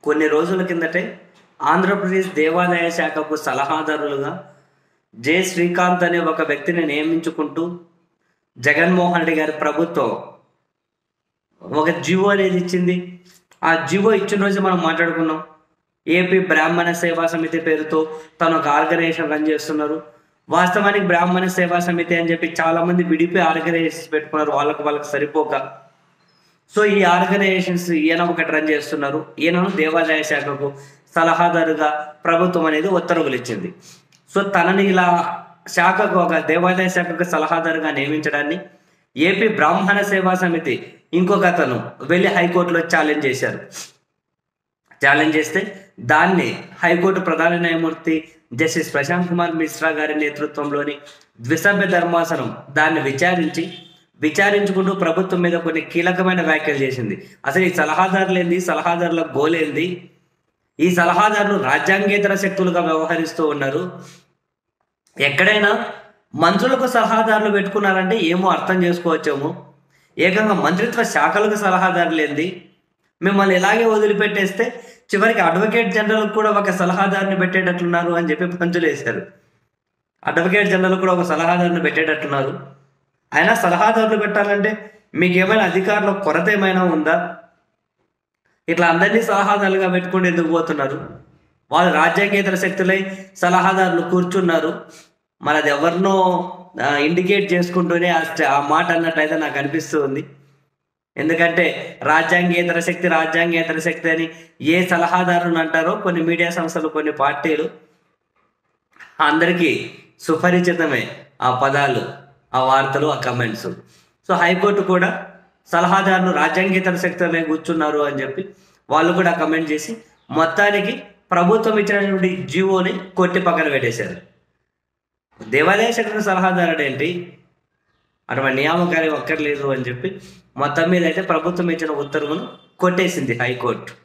కొన్ని రోజుల కిందటే ఆంధ్రప్రదేశ్ దేవాదాయ శాఖకు సలహాదారులుగా జె శ్రీకాంత్ అనే ఒక వ్యక్తిని నియమించుకుంటూ జగన్మోహన్ రెడ్డి గారి ప్రభుత్వం ఒక జీవో అనేది ఇచ్చింది ఆ జీవో ఇచ్చిన రోజు మనం మాట్లాడుకున్నాం ఏపీ బ్రాహ్మణ సేవా సమితి పేరుతో తను ఒక ఆర్గనైజేషన్ రన్ చేస్తున్నారు వాస్తవానికి బ్రాహ్మణ సేవా సమితి అని చెప్పి చాలా మంది విడిపోయి ఆర్గనైజేషన్స్ పెట్టుకున్నారు వాళ్ళకి వాళ్ళకి సరిపోక సో ఈ ఆర్గనైజేషన్స్ ఈయన ఒకటి రన్ చేస్తున్నారు ఈయనను దేవాదాయ శాఖకు సలహాదారుగా ప్రభుత్వం అనేది ఉత్తర్వులు ఇచ్చింది సో తనని ఇలా శాఖకు ఒక దేవాదాయ శాఖకు సలహాదారుగా నియమించడాన్ని ఏపీ బ్రాహ్మణ సేవా సమితి ఇంకొక అతను వెళ్ళి హైకోర్టులో ఛాలెంజ్ చేశారు ఛాలెంజ్ చేస్తే దాన్ని హైకోర్టు ప్రధాన న్యాయమూర్తి జస్టిస్ ప్రశాంత్ కుమార్ మిశ్రా గారి నేతృత్వంలోని ద్విసభ్య ధర్మాసనం దాన్ని విచారించి విచారించుకుంటూ ప్రభుత్వం మీద కొన్ని కీలకమైన వ్యాఖ్యలు చేసింది అసలు ఈ సలహాదారులు ఏంది సలహాదారుల గోలేంది ఈ సలహాదారులు రాజ్యాంగేతర శక్తులుగా వ్యవహరిస్తూ ఉన్నారు ఎక్కడైనా మంత్రులకు సలహాదారులు పెట్టుకున్నారంటే ఏమో అర్థం చేసుకోవచ్చేమో ఏకంగా మంత్రిత్వ శాఖలకు సలహాదారులు ఏంది మిమ్మల్ని ఇలాగే వదిలిపెట్టేస్తే చివరికి అడ్వకేట్ జనరల్ కూడా ఒక సలహాదారుని పెట్టేటట్లున్నారు అని చెప్పి పంచులు వేశారు అడ్వకేట్ జనరల్ కూడా ఒక సలహాదారుని పెట్టేటట్టున్నారు అయినా సలహాదారులు పెట్టాలంటే మీకు ఏమైనా అధికారుల కొరత ఏమైనా ఉందా ఇట్లా అందరినీ సలహాదారులుగా పెట్టుకుని ఎందుకు పోతున్నారు వాళ్ళు రాజ్యాంగేతర శక్తులై సలహాదారులు కూర్చున్నారు మరి అది ఎవరినో ఇండికేట్ చేసుకుంటూనే ఆ స్ట- ఆ మాట అన్నట్లయితే నాకు అనిపిస్తుంది ఎందుకంటే రాజ్యాంగేతర శక్తి రాజ్యాంగేతర శక్తి అని ఏ సలహాదారుని అంటారో కొన్ని మీడియా సంస్థలు కొన్ని పార్టీలు అందరికీ సుపరిచితమే ఆ పదాలు ఆ వార్తలు ఆ కమెంట్స్ సో హైకోర్టు కూడా సలహాదారులు రాజ్యాంగేతర శక్తులే కూర్చున్నారు అని చెప్పి వాళ్ళు కూడా కమెంట్ చేసి మొత్తానికి ప్రభుత్వం ఇచ్చినటువంటి జీవోని కొట్టి పక్కన పెట్టేశారు దేవాలయ శాఖకు సలహాదారుడు ఏంటి అటువంటి నియామకాలు అక్కర్లేదు అని చెప్పి మొత్తం మీద అయితే ప్రభుత్వం ఇచ్చిన ఉత్తర్వును కొట్టేసింది హైకోర్టు